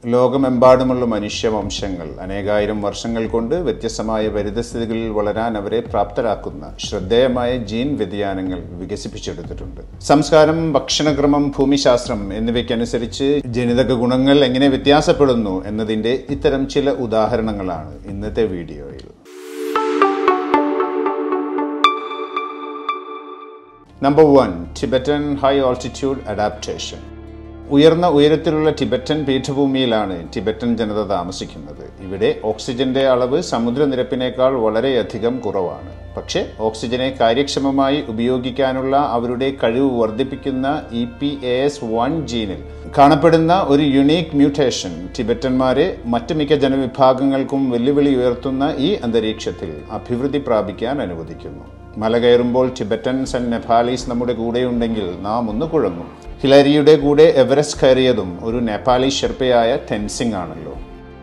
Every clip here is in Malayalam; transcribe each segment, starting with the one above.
ലോകമെമ്പാടുമുള്ള മനുഷ്യവംശങ്ങൾ അനേകായിരം വർഷങ്ങൾ കൊണ്ട് വ്യത്യസ്തമായ പരിതസ്ഥിതികളിൽ വളരാൻ അവരെ പ്രാപ്തരാക്കുന്ന ശ്രദ്ധേയമായ ജീൻ വ്യതിയാനങ്ങൾ വികസിപ്പിച്ചെടുത്തിട്ടുണ്ട് സംസ്കാരം ഭക്ഷണക്രമം ഭൂമിശാസ്ത്രം എന്നിവയ്ക്കനുസരിച്ച് ജനിതക ഗുണങ്ങൾ എങ്ങനെ വ്യത്യാസപ്പെടുന്നു എന്നതിൻ്റെ ഇത്തരം ചില ഉദാഹരണങ്ങളാണ് ഇന്നത്തെ വീഡിയോയിൽ number one Tibetan high altitude adaptation ഉയർന്ന ഉയരത്തിലുള്ള ടിബറ്റൻ പീഠഭൂമിയിലാണ് ടിബറ്റൻ ജനത താമസിക്കുന്നത് ഇവിടെ ഓക്സിജന്റെ അളവ് സമുദ്രനിരപ്പിനേക്കാൾ വളരെയധികം കുറവാണ് പക്ഷേ ഓക്സിജനെ കാര്യക്ഷമമായി ഉപയോഗിക്കാനുള്ള അവരുടെ കഴിവ് വർദ്ധിപ്പിക്കുന്ന E P A S one ജീനിൽ കാണപ്പെടുന്ന ഒരു യുണീക്ക് മ്യൂട്ടേഷൻ ടിബറ്റന്മാരെ മറ്റു മിക്ക ജനവിഭാഗങ്ങൾക്കും വെല്ലുവിളി ഉയർത്തുന്ന ഈ അന്തരീക്ഷത്തിൽ അഭിവൃദ്ധി പ്രാപിക്കാൻ അനുവദിക്കുന്നു മല കയറുമ്പോൾ ടിബറ്റൻസ് ആൻഡ് നെപ്പാലീസ് നമ്മുടെ കൂടെയുണ്ടെങ്കിൽ നാം ഒന്ന് കുഴങ്ങും ഹിലരിയുടെ കൂടെ എവറസ്റ്റ് കയറിയതും ഒരു നേപ്പാളി ഷെർപ്പയായ ടെൻസിംഗ് ആണല്ലോ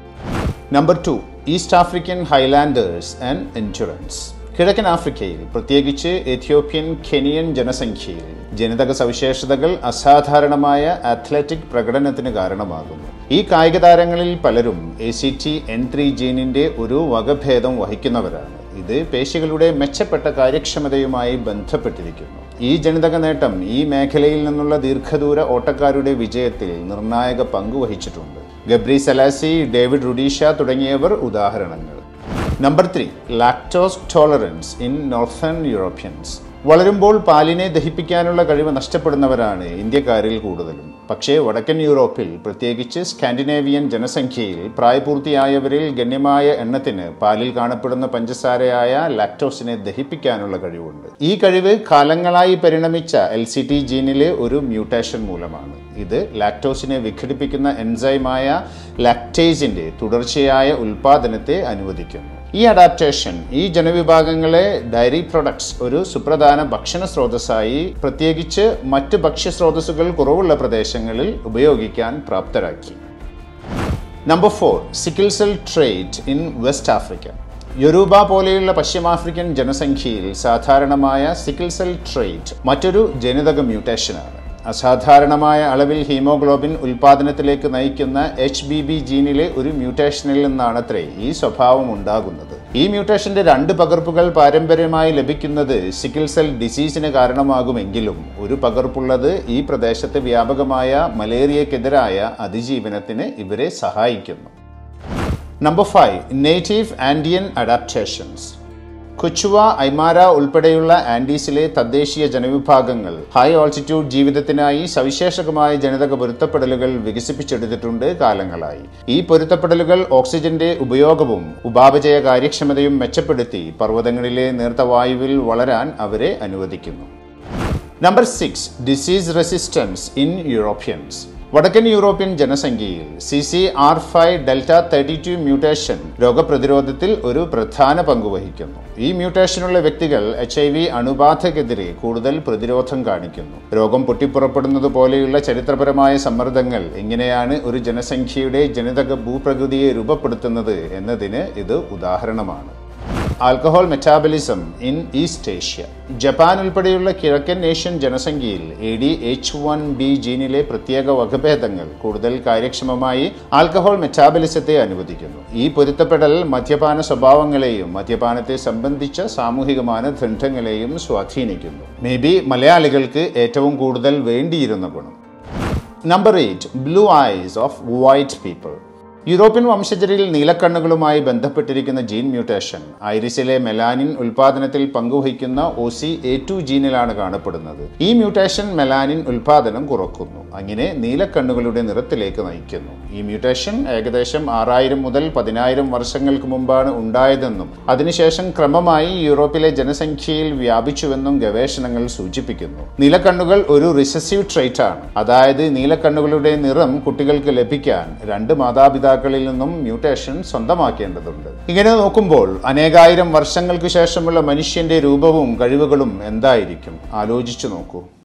number two East African highlanders and endurance കിഴക്കൻ ആഫ്രിക്കയിൽ പ്രത്യേകിച്ച് എത്യോപ്യൻ കെനിയൻ ജനസംഖ്യയിൽ ജനിതക സവിശേഷതകൾ അസാധാരണമായ അത്ലറ്റിക് പ്രകടനത്തിന് കാരണമാകുന്നു ഈ കായിക താരങ്ങളിൽ പലരും A C T N three ജീനിന്റെ ഒരു വകഭേദം വഹിക്കുന്നവരാണ് ഇത് പേശികളുടെ മെച്ചപ്പെട്ട കാര്യക്ഷമതയുമായി ബന്ധപ്പെട്ടിരിക്കുന്നു ഈ ജനിതക നേട്ടം ഈ മേഖലയിൽ നിന്നുള്ള ദീർഘദൂര ഓട്ടക്കാരുടെ വിജയത്തിൽ നിർണായക പങ്ക് വഹിച്ചിട്ടുണ്ട് ഗബ്രി സലാസി ഡേവിഡ് റുഡീഷ തുടങ്ങിയവർ ഉദാഹരണങ്ങൾ number three lactose tolerance in northern Europeans വളരുമ്പോൾ പാലിനെ ദഹിപ്പിക്കാനുള്ള കഴിവ് നഷ്ടപ്പെടുന്നവരാണ് ഇന്ത്യക്കാരിൽ കൂടുതലും പക്ഷേ വടക്കൻ യൂറോപ്പിൽ പ്രത്യേകിച്ച് സ്കാൻഡിനേവിയൻ ജനസംഖ്യയിൽ പ്രായപൂർത്തിയായവരിൽ ഗണ്യമായ എണ്ണത്തിന് പാലിൽ കാണപ്പെടുന്ന പഞ്ചസാരയായ ലാക്ടോസിനെ ദഹിപ്പിക്കാനുള്ള കഴിവുണ്ട് ഈ കഴിവ് കാലങ്ങളായി പരിണമിച്ച എൽ സി ടി ജീനിലെ ഒരു മ്യൂട്ടേഷൻ മൂലമാണ് ഇത് ലാക്ടോസിനെ വിഘടിപ്പിക്കുന്ന എൻസൈമായ ലാക്ടേസിന്റെ തുടർച്ചയായ ഉൽപാദനത്തെ അനുവദിക്കുന്നു ഈ അഡാപ്റ്റേഷൻ ഈ ജനവിഭാഗങ്ങളെ ഡയറി പ്രൊഡക്ട്സ് ഒരു സുപ്രധാന ഭക്ഷണ സ്രോതസ്സായി പ്രത്യേകിച്ച് മറ്റ് ഭക്ഷ്യ സ്രോതസ്സുകൾ കുറവുള്ള പ്രദേശങ്ങളിൽ ഉപയോഗിക്കാൻ പ്രാപ്തരാക്കി number four sickle cell trait in West Africa Yoruba പോലെയുള്ള പശ്ചിമാഫ്രിക്കൻ ജനസംഖ്യയിൽ സാധാരണമായ സിക്കിൾ സെൽ ട്രേറ്റ് മറ്റൊരു ജനിതക മ്യൂട്ടേഷനാണ് അസാധാരണമായ അളവിൽ ഹീമോഗ്ലോബിൻ ഉൽപാദനത്തിലേക്ക് നയിക്കുന്ന എച്ച് ബി ബി ജീനിലെ ഒരു മ്യൂട്ടേഷനിൽ നിന്നാണത്രേ ഈ സ്വഭാവം ഉണ്ടാകുന്നത് ഈ മ്യൂട്ടേഷന്റെ രണ്ട് പകർപ്പുകൾ പാരമ്പര്യമായി ലഭിക്കുന്നത് സിക്കിൾ സെൽ ഡിസീസിന് കാരണമാകുമെങ്കിലും ഒരു പകർപ്പുള്ളത് ഈ പ്രദേശത്ത് വ്യാപകമായ മലേറിയക്കെതിരായ അതിജീവനത്തിന് ഇവരെ സഹായിക്കുന്നു number five native Andean adaptations Quechua Aymara ഉൾപ്പെടെയുള്ള ആൻഡീസിലെ തദ്ദേശീയ ജനവിഭാഗങ്ങൾ ഹൈ ഓൾട്ടിറ്റ്യൂഡ് ജീവിതത്തിനായി സവിശേഷകമായ ജനിതക പൊരുത്തപ്പെടലുകൾ വികസിപ്പിച്ചെടുത്തിട്ടുണ്ട് കാലങ്ങളായി ഈ പൊരുത്തപ്പെടലുകൾ ഓക്സിജന്റെ ഉപയോഗവും ഉപാപചയ കാര്യക്ഷമതയും മെച്ചപ്പെടുത്തി പർവ്വതങ്ങളിലെ നേർത്ത വായുവിൽ വളരാൻ അവരെ അനുവദിക്കുന്നു number six disease resistance in Europeans വടക്കൻ യൂറോപ്യൻ ജനസംഖ്യയിൽ C C R five delta thirty two mutation രോഗപ്രതിരോധത്തിൽ ഒരു പ്രധാന പങ്ക് വഹിക്കുന്നു ഈ മ്യൂട്ടേഷനുള്ള വ്യക്തികൾ എച്ച് ഐ വി അണുബാധക്കെതിരെ കൂടുതൽ പ്രതിരോധം കാണിക്കുന്നു രോഗം പൊട്ടിപ്പുറപ്പെടുന്നത് പോലെയുള്ള ചരിത്രപരമായ സമ്മർദ്ദങ്ങൾ എങ്ങനെയാണ് ഒരു ജനസംഖ്യയുടെ ജനിതക ഭൂപ്രകൃതിയെ രൂപപ്പെടുത്തുന്നത് എന്നതിന് ഇത് ഉദാഹരണമാണ് alcohol metabolism in East Asia Japan ഉൾപ്പെടെയുള്ള കിഴക്കൻ ഏഷ്യൻ ജനസംഖ്യയിൽ A D H one B ജീനിലെ പ്രത്യേക വകഭേദങ്ങൾ കൂടുതൽ കാര്യക്ഷമമായി ആൽക്കഹോൾ മെറ്റാബലിസത്തെ അനുവദിക്കുന്നു ഈ പൊരുത്തപ്പെടൽ മദ്യപാന സ്വഭാവങ്ങളെയും മദ്യപാനത്തെ സംബന്ധിച്ച സാമൂഹിക മാനദണ്ഡങ്ങളെയും സ്വാധീനിക്കുന്നു മേ ബി മലയാളികൾക്ക് ഏറ്റവും കൂടുതൽ വേണ്ടിയിരുന്ന ഗുണം number eight blue eyes of white people European വംശജരിൽ നീലക്കണ്ണുകളുമായി ബന്ധപ്പെട്ടിരിക്കുന്ന ജീൻ മ്യൂട്ടേഷൻ ഐറിസിലെ മെലാനിൻ ഉൽപാദനത്തിൽ പങ്കുവഹിക്കുന്ന ഒ സി എ ടു ജീനിലാണ് കാണപ്പെടുന്നത് ഈ മ്യൂട്ടേഷൻ മെലാനിൻ ഉൽപാദനം കുറക്കുന്നു അങ്ങനെ നീലക്കണ്ണുകളുടെ നിറത്തിലേക്ക് നയിക്കുന്നു ഈ മ്യൂട്ടേഷൻ ഏകദേശം ആറായിരം മുതൽ പതിനായിരം വർഷങ്ങൾക്ക് മുമ്പാണ് ഉണ്ടായതെന്നും അതിനുശേഷം ക്രമമായി യൂറോപ്പിലെ ജനസംഖ്യയിൽ വ്യാപിച്ചുവെന്നും ഗവേഷണങ്ങൾ സൂചിപ്പിക്കുന്നു നീലക്കണ്ണുകൾ ഒരു റിസസീവ് ട്രേറ്റ് ആണ് അതായത് നീലക്കണ്ണുകളുടെ നിറം കുട്ടികൾക്ക് ലഭിക്കാൻ രണ്ട് മാതാപിതാക്കൾ മാതാപിതാക്കളിൽ നിന്നും മ്യൂട്ടേഷൻ സ്വന്തമാക്കേണ്ടതുണ്ട് ഇങ്ങനെ നോക്കുമ്പോൾ അനേകായിരം വർഷങ്ങൾക്ക് ശേഷമുള്ള മനുഷ്യന്റെ രൂപവും കഴിവുകളും എന്തായിരിക്കും ആലോചിച്ചു നോക്കൂ